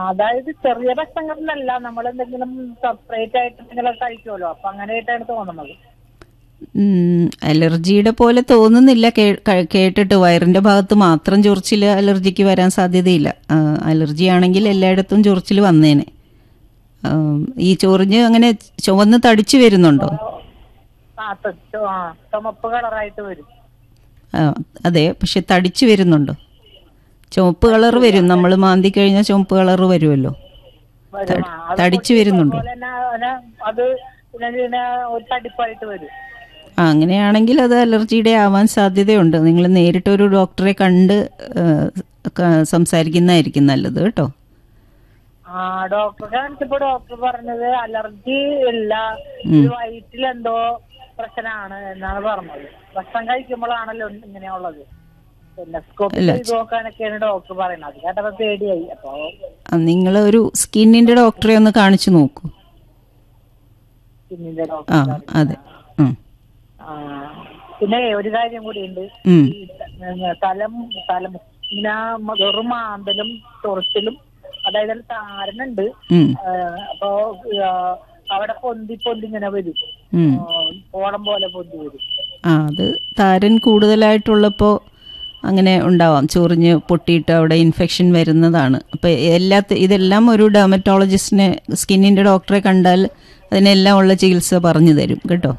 അതായത് ചെറിയ ഭക്ഷണങ്ങളിലല്ല നമ്മൾ എന്തെങ്കിലും സെപ്പറേറ്റ് ആയിട്ട് എന്തെങ്കിലും കഴിക്കുമല്ലോ അപ്പൊ അങ്ങനെയായിട്ടാണ് തോന്നുന്നത് ഉം, അലർജിയുടെ പോലെ തോന്നുന്നില്ല കേ- ക- കേട്ടിട്ട് വയറിന്റെ ഭാഗത്ത് മാത്രം ചൊറിച്ചിൽ അലർജിക്ക് വരാൻ സാധ്യതയില്ല ആ, അലർജി ആണെങ്കിൽ എല്ലായിടത്തും ചൊറിച്ചിൽ വന്നേനെ ആ, ഈ ചൊറിഞ്ഞ് അങ്ങനെ ചുവന്ന് തടിച്ചു വരുന്നുണ്ടോ ആ ത- ചു- ആ, ചുമപ്പ് കളറായിട്ട് വരും ആ, അതെ പക്ഷെ തടിച്ചു വരുന്നുണ്ടോ ചുവപ്പ് കളർ വരും നമ്മൾ മാന്തി കഴിഞ്ഞാൽ ചുവപ്പ് കളർ വരുമല്ലോ വരും ആ, അത് തടിച്ചു വരുന്നുണ്ടോ അതുപോലെ തന്നെ അതിന് അത് പിന്നെ ഇതിന് ഒരു തടിപ്പായിട്ട് വരും ആ അങ്ങനെയാണെങ്കിൽ അത് അലർജിയുടെ ആവാൻ സാധ്യതയുണ്ട് നിങ്ങൾ നേരിട്ട് ഒരു ഡോക്ടറെ കണ്ട് ആ, ക- സംസാരിക്കുന്നതായിരിക്കും നല്ലത് കേട്ടോ ആ ഡോക്ടറെ കാണിച്ചപ്പോ ഡോക്ടർ പറഞ്ഞത് അലർജി ഇല്ല ഇത് വയറ്റിൽ എന്തോ പ്രശ്നമാണ് എന്നാണ് പറഞ്ഞത് ഭക്ഷണം കഴിക്കുമ്പോഴാണല്ലോ ഇങ്ങനെയുള്ളത് പിന്നെ സ്കോപ്പ് ചെയ്ത് നോക്കാനൊക്കെയാണ് ഡോക്ടർ പറയുന്നത് അത് കേട്ടപ്പോ പേടിയായി അപ്പൊ നിങ്ങൾ ഒരു സ്കിന്നിന്റെ ഡോക്ടറെ ഒന്ന് കാണിച്ചു നോക്കൂ പിന്നിന്റെ ആ ഡോക്ടർ അതെ ഉം. ആ പിന്നെ ഒരു കാര്യം കൂടിയുണ്ട് ഉം. ഈ ത- തലം തലം ഇങ്ങനെ വെറും മാന്തലും ചൊറിച്ചിലും അതായത് അതിൽ താരനുണ്ട് ഉം. ആ, അപ്പൊ ആ, അവിടെ പൊന്തി പൊന്തി ഇങ്ങനെ വരും ഉം. ആ, ഓളം പോലെ പൊന്തി വരും ആ അത് താരൻ കൂടുതലായിട്ടുള്ളപ്പോൾ അങ്ങനെ ഉണ്ടാവാം ചൊറിഞ്ഞ് പൊട്ടിയിട്ട് അവിടെ ഇൻഫെക്ഷൻ വരുന്നതാണ് അപ്പോൾ എല്ലാ ഇതെല്ലാം ഒരു ഡെർമറ്റോളജിസ്റ്റിനെ സ്കിന്നിൻ്റെ ഡോക്ടറെ കണ്ടാൽ അതിനെല്ലാം ഉള്ള ചികിത്സ പറഞ്ഞു തരും കേട്ടോ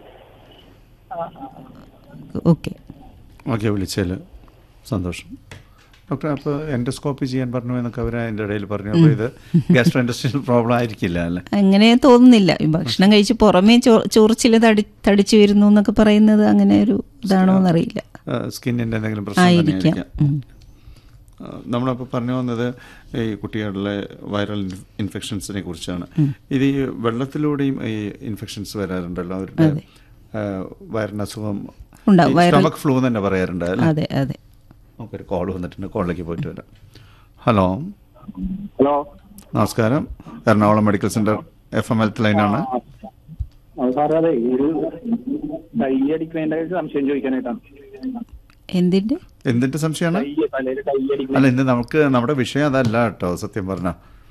ഓക്കെ ഓക്കെ വിളിച്ചതിൽ സന്തോഷം ഡോക്ടർ അപ്പോൾ എൻഡോസ്കോപ്പി ചെയ്യാൻ പറഞ്ഞു എന്നൊക്കെ അവർ അതിൻ്റെ ഇടയിൽ പറഞ്ഞു അപ്പോൾ ഇത് ഗ്യാസ്ട്രോ ഇൻഡസ്ട്രിയൽ പ്രോബ്ലം ആയിരിക്കില്ല അല്ലേ അങ്ങനെ തോന്നുന്നില്ല ഈ ഭക്ഷണം കഴിച്ച് പുറമേ ചൊ- ചൊറിച്ചിൽ തടി തടിച്ചു വരുന്നു എന്നൊക്കെ പറയുന്നത് അങ്ങനെ ഒരു ഇതാണോ എന്നറിയില്ല സ്കിന്നിൻ്റെ എന്തെങ്കിലും പ്രശ്നം ആയിരിക്കാം തന്നെയായിരിക്കാം ഉം. ആ, നമ്മളിപ്പോൾ പറഞ്ഞു വന്നത് ഈ കുട്ടികളിലെ വൈറൽ ഇൻഫെക്ഷൻസിനെ കുറിച്ചാണ് ഇത് ഈ വെള്ളത്തിലൂടെയും ഈ ഇൻഫെക്ഷൻസ് വരാറുണ്ടല്ലോ അവരുടെ ആ, വയറിന് അസുഖം ഉണ്ടാവും. വൈറൽ- സ്റ്റമക് ഫ്ലൂ തന്നെ പറയാറുണ്ട് അല്ലേ അതെ അതെ നമുക്കൊരു കോൾ വന്നിട്ടുണ്ട് കോളിലേക്ക് പോയിട്ട് വരാം ഹലോ ഹലോ നമസ്കാരം Ernakulam medical centre F M health ലൈനാണ് അത് സാറേ അതെ ഒരു ഡൈ അടിക്കുന്നതിന്റെ സംശയം ചോദിക്കാനായിട്ടാണ് എന്തിൻ്റെ എന്തിന്റെ സംശയമാണ് ഡൈ തലയിൽ ഡൈ അടിക്കുന്ന അല്ല ഇന്ന് നമുക്ക് നമ്മുടെ വിഷയം അതല്ല കേട്ടോ സത്യം പറഞ്ഞ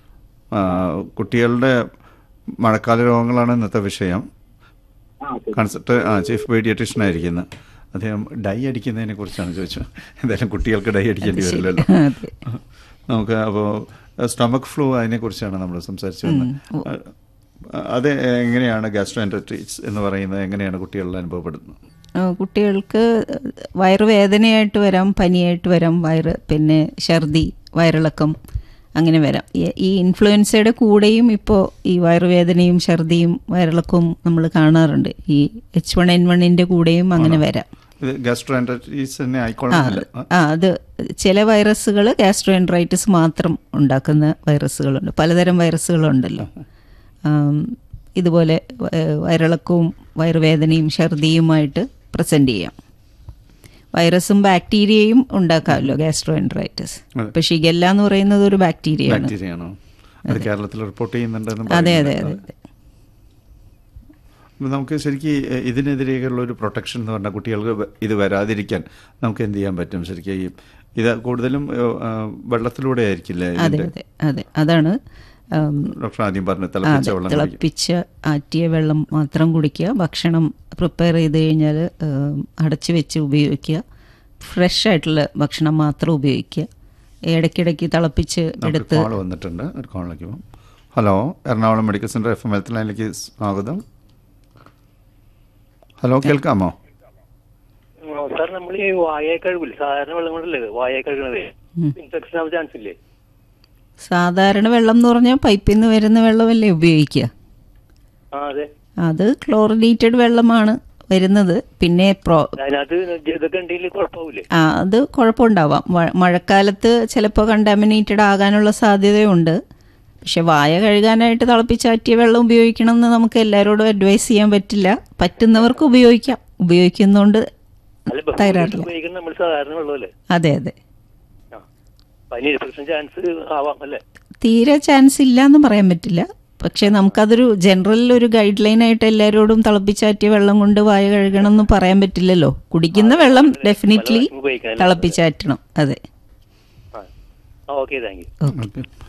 കുട്ടികളുടെ മഴക്കാല രോഗങ്ങളാണ് ഇന്നത്തെ വിഷയം ആ ഓക്കെ കൺസൾട്ട് ആ ചീഫ് പീഡിയട്രീഷ്യൻ ആയിരിക്കുന്നത് അദ്ദേഹം ഡൈ അടിക്കുന്നതിനെ കുറിച്ചാണ് ചോദിച്ചത് എന്തായാലും കുട്ടികൾക്ക് ഡൈ അടിക്കേണ്ടി വരില്ലല്ലോ അതെ നമുക്ക് അപ്പോൾ സ്റ്റമക് ഫ്ലൂ അതിനെക്കുറിച്ചാണ് നമ്മൾ സംസാരിച്ചു വന്നത് അത് എങ്ങനെയാണ് ഗാസ്ട്രോഎൻട്രൈറ്റിസ് എന്ന് പറയുന്നത് എങ്ങനെയാണ് കുട്ടികളിൽ അനുഭവപ്പെടുന്നത് ആ, കുട്ടികൾക്ക് വയറുവേദനയായിട്ട് വരാം പനിയായിട്ട് വരാം വയറ് പിന്നെ ഛർദി വയറിളക്കം അങ്ങനെ വരാം ഈ- ഈ ഇൻഫ്ലുവൻസയുടെ കൂടെയും ഇപ്പോൾ ഈ വയറുവേദനയും ഛർദിയും വയറിളക്കവും നമ്മൾ കാണാറുണ്ട് ഈ എച്ച് വൺ എൻ വണ്ണിൻ്റെ കൂടെയും അങ്ങനെ വരാം ഇത് ഗാസ്ട്രോഎൻട്രൈറ്റിസ് തന്നെ ആ ആയിക്കൊള്ളണമെന്നില്ല ആ അത് ചില വൈറസുകൾ ഗാസ്ട്രോഎൻട്രൈറ്റിസ് മാത്രം ഉണ്ടാക്കുന്ന വൈറസുകളുണ്ട് പലതരം വൈറസുകളുണ്ടല്ലോ ആം, ഇതുപോലെ വ- വയറിളക്കവും വയറുവേദനയും ഛർദിയുമായിട്ട് പ്രസൻറ്റ് ചെയ്യാം വൈറസും ബാക്ടീരിയയും ഉണ്ടാക്കാമല്ലോ ഗാസ്ട്രോഎൻട്രൈറ്റിസ് അതെ. ഇപ്പം ഷിഗല്ല എന്ന് പറയുന്നത് ഒരു ബാക്ടീരിയയാണ് ബാക്ടീരിയ ആണോ അത് കേരളത്തിൽ റിപ്പോർട്ട് ചെയ്യുന്നുണ്ടെന്ന് അതെ അതെ പറയുന്നുണ്ട്. അതെ അതെ അപ്പൊ നമുക്ക് ശരിക്കും ഈ- ഇതിനെതിരെയുള്ള ഒരു പ്രൊട്ടക്ഷൻ എന്ന് പറഞ്ഞാൽ കുട്ടികൾക്ക് വ- ഇത് വരാതിരിക്കാൻ നമുക്ക് എന്ത് ചെയ്യാൻ പറ്റും ശരിക്കും ഈ ഇത് കൂടുതലും ഏഹ്, ആ, വെള്ളത്തിലൂടെ ആയിരിക്കില്ലേ അതെ ഇതിന്റെ അതെ അതെ അതാണ് ആം, ഡോക്ടർ ആദ്യം പറഞ്ഞു തിളപ്പിച്ച അതെ, വെള്ളം കുടിക്കും. തിളപ്പിച്ച ആറ്റിയ വെള്ളം മാത്രം കുടിക്കുക ഭക്ഷണം പ്രിപ്പയർ ചെയ്ത് കഴിഞ്ഞാൽ അടച്ചു വെച്ച് ഉപയോഗിക്കുക ഫ്രഷ് ആയിട്ടുള്ള ഭക്ഷണം മാത്രം ഉപയോഗിക്കുക ഇടയ്ക്കിടയ്ക്ക് തിളപ്പിച്ച് നമുക്ക് എടുത്ത് കോൾ വന്നിട്ടുണ്ട് ഒരു കോളിലേക്ക് പോകും hello Ernakulam medical centre F M health ലൈനിലേക്ക് സ്വാഗതം ഹലോ കേൾക്കാമോ സാർ നമ്മൾ ഈ വായ കഴുകില്ല സാധാരണ വെള്ളം കൊണ്ടല്ലേ വായ കഴുകണത് ഇൻഫെക്ഷൻ ആവാൻ ചാൻസ് ഇല്ലേ സാധാരണ വെള്ളം എന്ന് പറഞ്ഞാൽ പൈപ്പിൽ നിന്ന് വരുന്ന വെള്ളമല്ലേ ഉപയോഗിക്കുക ആ അതെ അത് ക്ലോറിനേറ്റഡ് വെള്ളമാണ് വരുന്നത് പിന്നെ പ്രോ അതിനകത്ത് ഇതൊക്കെ ഉണ്ടെങ്കിൽ കുഴപ്പമില്ലേ ആ അത് കുഴപ്പമുണ്ടാവാം മ- മഴക്കാലത്ത് ചിലപ്പോൾ കണ്ടാമിനേറ്റഡ് ആകാനുള്ള സാധ്യതയുണ്ട് പക്ഷെ വായ കഴുകാനായിട്ട് തിളപ്പിച്ചാറ്റിയ വെള്ളം ഉപയോഗിക്കണം എന്ന് നമുക്ക് എല്ലാവരോടും അഡ്വൈസ് ചെയ്യാൻ പറ്റില്ല പറ്റുന്നവർക്ക് ഉപയോഗിക്കാം ഉപയോഗിക്കുന്നതുകൊണ്ട് അല്ല തകരാറില്ല ഉപയോഗിക്കുന്ന നമ്മൾ സാധാരണ വെള്ളമല്ലേ അതെ അതെ ആ അപ്പൊ അതിന് ഇൻഫെക്ഷൻ ചാൻസ് ആവാം അല്ലേ തീരെ ചാൻസ് ഇല്ല എന്ന് പറയാൻ പറ്റില്ല പക്ഷെ നമുക്കതൊരു ജനറൽ ഒരു ഗൈഡ് ലൈൻ ആയിട്ട് എല്ലാവരോടും തിളപ്പിച്ചാറ്റിയ വെള്ളം കൊണ്ട് വായ കഴുകണം എന്ന് പറയാൻ പറ്റില്ലല്ലോ കുടിക്കുന്ന വെള്ളം ഡെഫിനറ്റ്ലി ഉപയോഗിക്കാം അല്ലേ? തിളപ്പിച്ചാറ്റണം അതെ ആ okay thank you okay okay